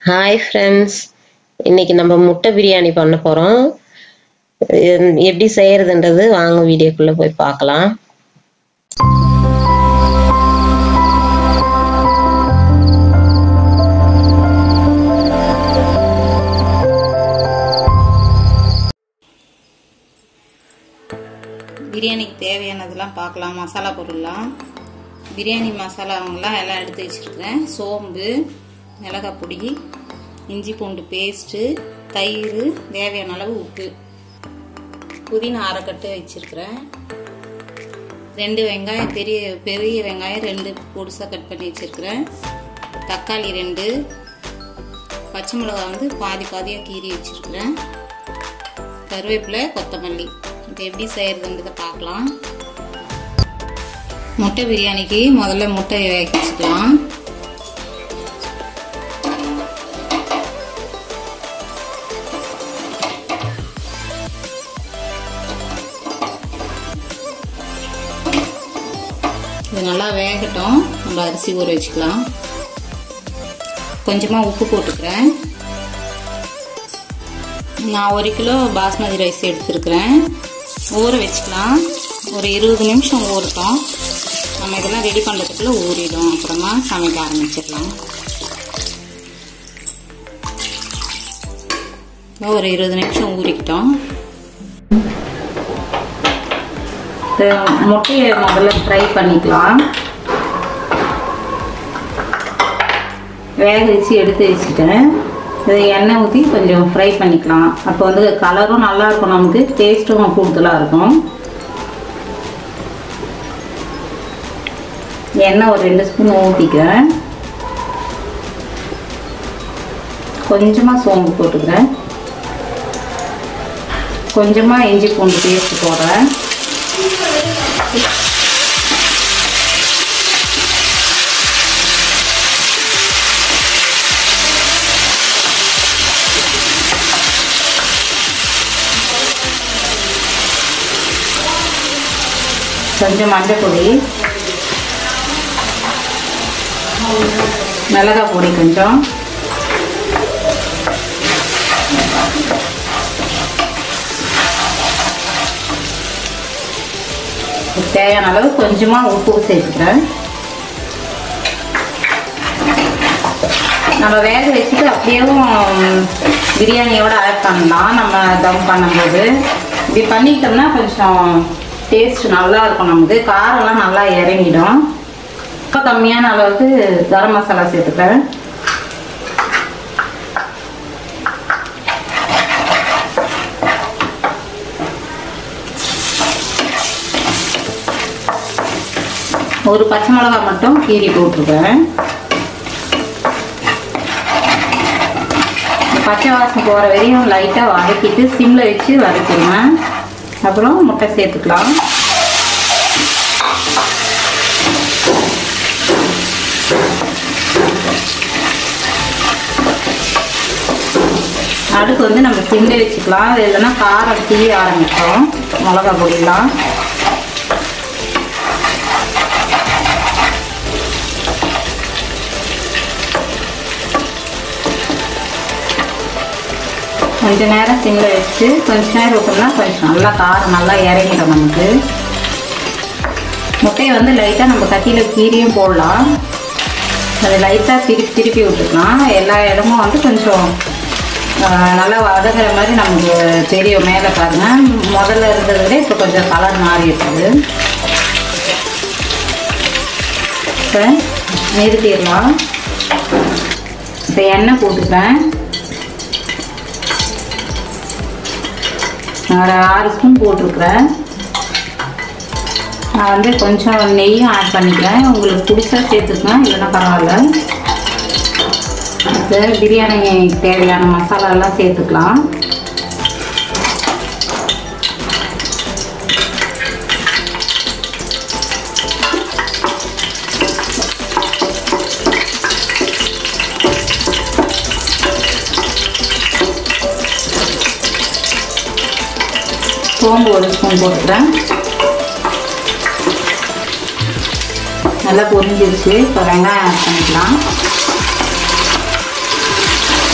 hi friends இன்னைக்கு நம்ம முட்டை பிரியாணி பண்ண போகிறோம் எப்படி செய்யறதுன்றது வாங்க வீடியோக்குள்ளே போய் பார்க்கலாம் பிரியாணிக்கு தேவையானதெல்லாம் பார்க்கலாம் மசாலா பொருள்லாம் பிரியாணி மசாலாவங்களாம் எல்லாம் எடுத்து வச்சுருக்கிறேன் சோம்பு மிளகாய் பொடி இஞ்சி பூண்டு பேஸ்ட்டு தயிர் தேவையான அளவு உப்பு புதினா அரைக்கட்டு வச்சுருக்கிறேன் ரெண்டு வெங்காயம் பெரிய பெரிய வெங்காயம் ரெண்டு பொடிசாக கட் பண்ணி வச்சுருக்கிறேன் தக்காளி ரெண்டு பச்சை மிளகாய் வந்து பாதி பாதியாக கீறி வச்சுருக்கிறேன் கருவேப்பிலை கொத்தமல்லி இப்போ எப்படி செய்யறதுன்றதை பார்க்கலாம் முட்டை பிரியாணிக்கு முதல்ல முட்டையை வேக வச்சுக்கலாம் இது நல்லா வேகட்டும் நம்ம அரிசி ஊற வச்சுக்கலாம் கொஞ்சமாக உப்பு போட்டுக்கிறேன் நான் ஒரு கிலோ பாஸ்மதி ரைஸ் எடுத்துருக்கிறேன் ஊற வச்சுக்கலாம் ஒரு இருபது நிமிஷம் ஊறட்டும் நம்ம இதெல்லாம் ரெடி பண்ணுறதுக்குள்ள ஊறிடும் அப்புறமா சமைக்க ஆரம்பிச்சிடலாம் ஒரு இருபது நிமிஷம் ஊறிக்கிட்டோம் முட்டையை முதல்ல ஃப்ரை பண்ணிக்கலாம் வேக வச்சு எடுத்து வச்சுட்டேன் இதை எண்ணெய் ஊற்றி கொஞ்சம் ஃப்ரை பண்ணிக்கலாம் அப்போ வந்து கலரும் நல்லா இருக்கும் நமக்கு டேஸ்ட்டும் கூடுதலாக இருக்கும் எண்ணெய் ஒரு ரெண்டு ஸ்பூன் ஊற்றிக்கிறேன் கொஞ்சமாக சோம்பு போட்டுக்கிறேன் கொஞ்சமாக இஞ்சி பூண்டு பேஸ்ட் போடுறேன் கொஞ்சம் மஞ்சள் பொடி மிளகாய் பொடி கொஞ்சம் தேவையான அளவு கொஞ்சமாக உப்பு சேர்த்துக்கிறேன் நம்ம வேக வச்சுட்டு அப்படியேவும் பிரியாணியோட ஆட் பண்ணலாம் நம்ம தம் பண்ணும்போது இப்படி பண்ணிட்டோம்னா கொஞ்சம் டேஸ்ட் நல்லா இருக்கும் நமக்கு காரம்லாம் நல்லா இறங்கிடும் இப்போ கம்மியான அளவுக்கு கரம் மசாலா சேர்த்துக்கிறேன் ஒரு பச்சை மிளகாய் மட்டும் கீரி போட்டிருக்கேன் பச்சை வாசம் போகிற வரையும் லைட்டாக வதக்கிட்டு சிம்மில் வச்சு வதக்கிடுவேன் அப்புறம் முட்டை சேர்த்துக்கலாம் அடுக்கு வந்து நம்ம சிம்மில் வச்சுக்கலாம் அது இல்லைன்னா காரம் தீ ஆரம்பிக்கும் மிளகா பொடியெலாம் கொஞ்ச நேரம் சிம்மில் வச்சு கொஞ்ச நேரம் விட்டோம்னா கொஞ்சம் நல்லா காரம் நல்லா இறங்கிடும் நமக்கு முட்டையை வந்து லைட்டாக நம்ம கத்தியில் கீரியும் போடலாம் அது லைட்டாக திருப்பி திருப்பி விட்டுக்கலாம் எல்லா இடமும் வந்து கொஞ்சம் நல்லா வதங்குற மாதிரி நமக்கு தெரியும் மேலே பாருங்கள் முதல்ல இருந்ததை விட இப்போ கொஞ்சம் கலர் மாறி இருக்குது இப்போ நிறுத்திடலாம் இப்போ எண்ணெய் போட்டுப்பேன் நான் ஒரு ஆறு ஸ்பூன் போட்டிருக்கிறேன் நான் வந்து கொஞ்சம் நெய்யும் ஆட் பண்ணிக்கிறேன் உங்களுக்கு பிடிச்சா சேர்த்துக்கலாம் இல்லைன்னா பரவாயில்ல இது பிரியாணி தேவையான மசாலாலாம் சேர்த்துக்கலாம் சோம்பு ஒரு ஸ்பூன் போட்டுக்கிறேன் நல்லா பொரிஞ்சிருச்சு இப்போ வெங்காயம் ஆட் பண்ணிக்கலாம்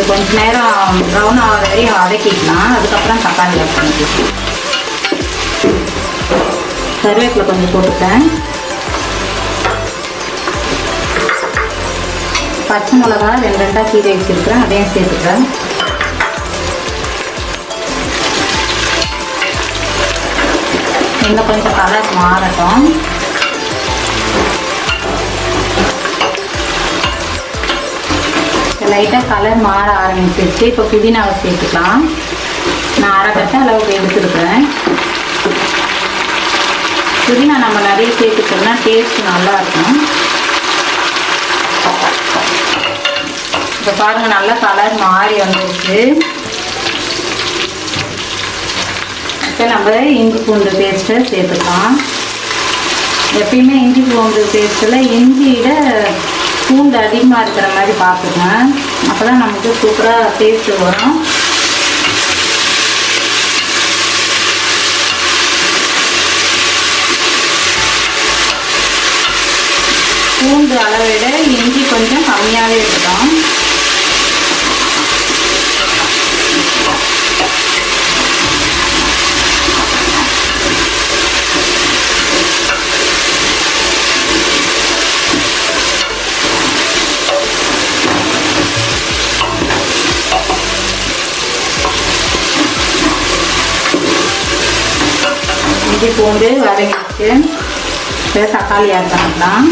கொஞ்ச நேரம் ப்ரௌன் ஆகிற வரையும் வதக்கிக்கலாம் அதுக்கப்புறம் தக்காளி ஆட் பண்ணிக்கலாம் கருவேப்பிலை கொஞ்சம் போட்டுட்டேன் பச்சை மிளகா ரெண்டு ரெண்டாக கீரை வச்சுருக்கிறேன் அதையும் சேர்த்துக்கிறேன் இன்னும் கொஞ்சம் கலர் மாறட்டும் லைட்டாக கலர் மாற ஆரம்பிச்சிருச்சு இப்போ புதினாவை சேர்த்துக்கலாம் நான் அரைக்கட்ட அளவுக்கு எடுத்துருக்கிறேன் புதினா நம்ம நிறைய சேர்த்துட்டோம்னா டேஸ்ட் நல்லா இருக்கும் இப்போ பாருங்க நல்லா கலர் மாறி வந்துருச்சு இப்போ நம்ம இஞ்சி பூண்டு பேஸ்ட்டை சேர்த்துக்கலாம் எப்பயுமே இஞ்சி பூண்டு பேஸ்ட்டில் இஞ்சியிட பூண்டு அதிகமாக இருக்கிற மாதிரி பார்த்துங்க அப்போ தான் நமக்கு சூப்பராக டேஸ்ட்டு வரும் பூண்டு அளவை விட இஞ்சி கொஞ்சம் கம்மியாகவே இருக்கட்டும் இஞ்சி பூண்டு வதங்கிச்சு இப்போ தக்காளி ஆட் பண்ணிக்கலாம்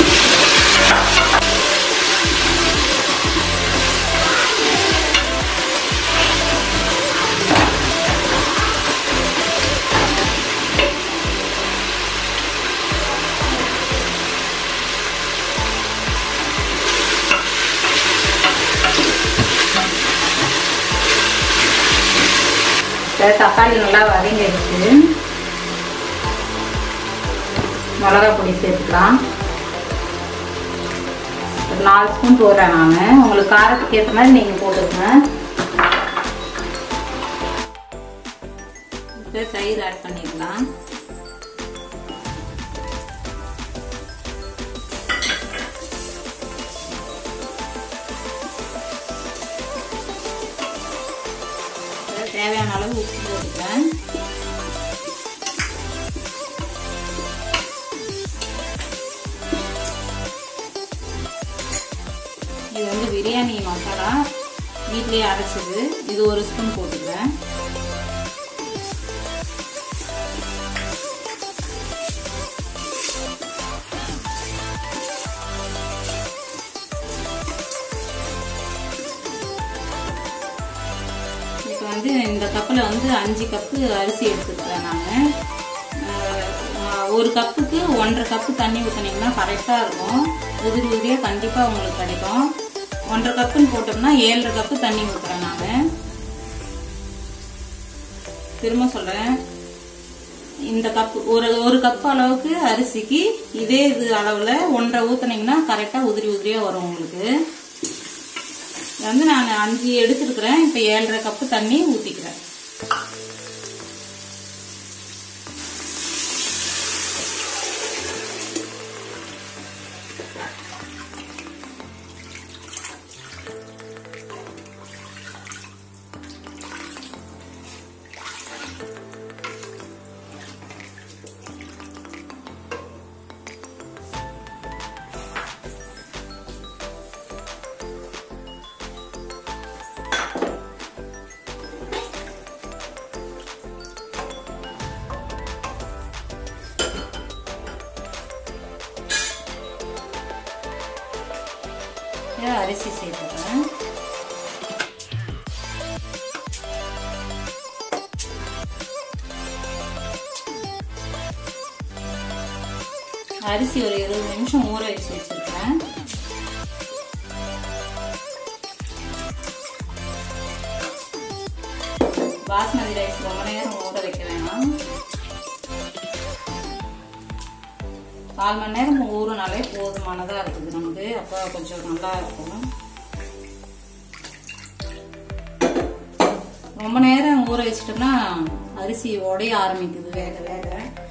இப்போ தக்காளி நல்லா வதங்கிடுச்சு மிளகா பொடி சேர்த்துக்கலாம் ஒரு நாலு ஸ்பூன் போடுறேன் நான் உங்களுக்கு காரத்துக்கு ஏற்ற மாதிரி நீங்கள் போட்டுக்கங்க இப்போ தயிர் ஆட் பண்ணிக்கலாம் தேவையான அளவு உப்பு போட்டுக்கிறேன் இது வந்து பிரியாணி மசாலா வீட்லேயே அரைச்சது இது ஒரு ஸ்பூன் போட்டுக்கிறேன் இப்போ வந்து இந்த கப்பில் வந்து அஞ்சு கப்பு அரிசி எடுத்துக்கிறேன் நான் ஒரு கப்புக்கு ஒன்றரை கப்பு தண்ணி ஊற்றினீங்கன்னா கரெக்டாக இருக்கும் உதிரி உதிரியாக கண்டிப்பாக உங்களுக்கு கிடைக்கும் ஒன்றரை கப்புன்னு போட்டோம்னா ஏழரை கப்பு தண்ணி ஊற்றுறேன் நான் திரும்ப சொல்கிறேன் இந்த கப்பு ஒரு ஒரு கப் அளவுக்கு அரிசிக்கு இதே இது அளவில் ஒன்றரை ஊற்றுனீங்கன்னா கரெக்டாக உதிரி உதிரியாக வரும் உங்களுக்கு இது வந்து நான் அஞ்சு எடுத்துருக்கிறேன் இப்போ ஏழரை கப்பு தண்ணி ஊற்றிக்கிறேன் இதை அரிசி சேர்த்துக்கிறேன் அரிசி ஒரு இருபது நிமிஷம் ஊற வச்சு வச்சிருக்கிறேன் பாஸ்மதி ரைஸ் ரொம்ப நேரம் ஊற வைக்க வேணாம் கால் மணி நேரம் ஊறினாலே போதுமானதாக இருக்குது நமக்கு அப்போ கொஞ்சம் நல்லா இருக்கும் ரொம்ப நேரம் ஊற வச்சிட்டோம்னா அரிசி உடைய ஆரம்பிக்குது வேக வேக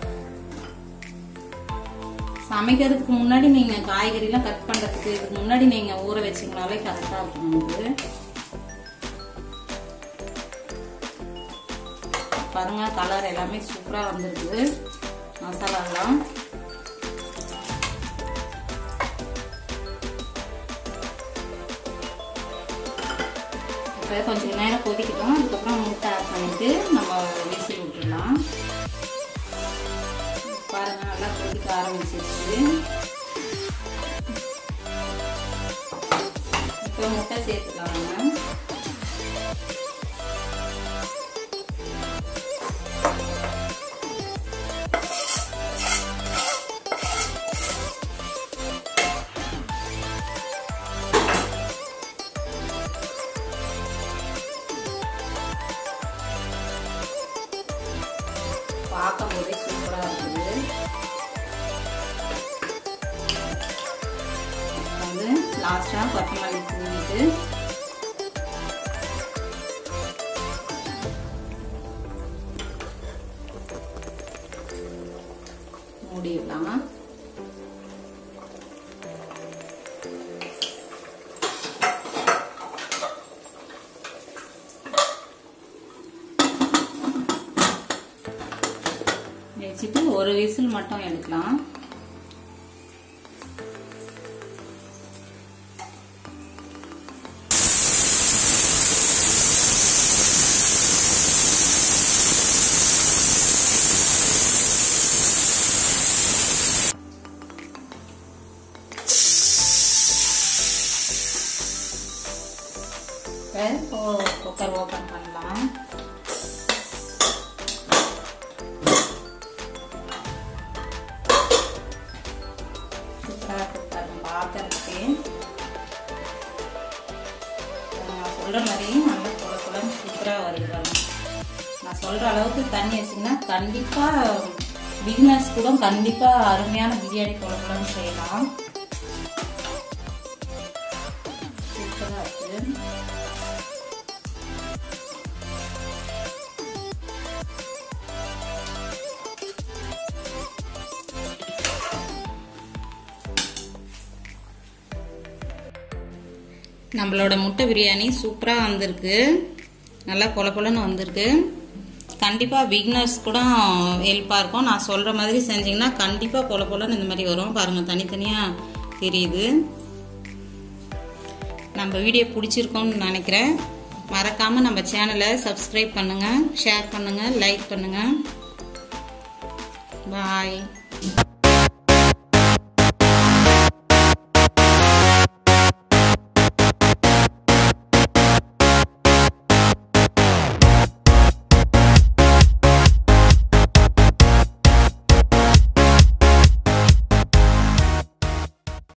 சமைக்கிறதுக்கு முன்னாடி நீங்கள் காய்கறிலாம் கட் பண்ணுறதுக்கு இதுக்கு முன்னாடி நீங்கள் ஊற வச்சிங்கனாலே கரெக்டாக இருக்கும் நமக்கு பாருங்க கலர் எல்லாமே சூப்பராக வந்திருக்கு மசாலாலாம் இப்போ கொஞ்சம் நேரம் கொதிக்கட்டும் அதுக்கப்புறம் முட்டை ஆட் பண்ணிட்டு நம்ம விசில் விட்டுடலாம் பாருங்க நல்லா கொதிக்க ஆரம்பிச்சிருச்சு இப்போ முட்டை சேர்த்துக்கலாம் நம்ம பார்க்கும் போதே சூப்பராக இருக்குது வந்து லாஸ்ட்டாக கொத்தமல்லி தூவிட்டு மூடிடலாம் வச்சுட்டு ஒரு விசில் மட்டும் எடுக்கலாம் இப்போ குக்கர் ஓப்பன் பண்ணலாம் சூப்பராக கொடுத்தாரு பார்க்கறதுக்கு நான் சொல்கிற மாதிரி நல்ல குழ குழம்பு சூப்பராக வருது பாருங்க நான் சொல்கிற அளவுக்கு தண்ணி வச்சிங்கன்னா கண்டிப்பாக பிகினர்ஸ் கூட கண்டிப்பாக அருமையான பிரியாணி குழ குழம்பு செய்யலாம் சூப்பராக இருக்குது நம்மளோட முட்டை பிரியாணி சூப்பராக வந்திருக்கு நல்லா பொல பொலன்னு வந்திருக்கு கண்டிப்பாக பிகினர்ஸ் கூட ஹெல்ப்பாக இருக்கும் நான் சொல்கிற மாதிரி செஞ்சிங்கன்னா கண்டிப்பாக பொல பொலன்னு இந்த மாதிரி வரும் பாருங்கள் தனித்தனியாக தெரியுது நம்ம வீடியோ பிடிச்சிருக்கோன்னு நினைக்கிறேன் மறக்காமல் நம்ம சேனலை சப்ஸ்கிரைப் பண்ணுங்கள் ஷேர் பண்ணுங்கள் லைக் பண்ணுங்கள் பாய்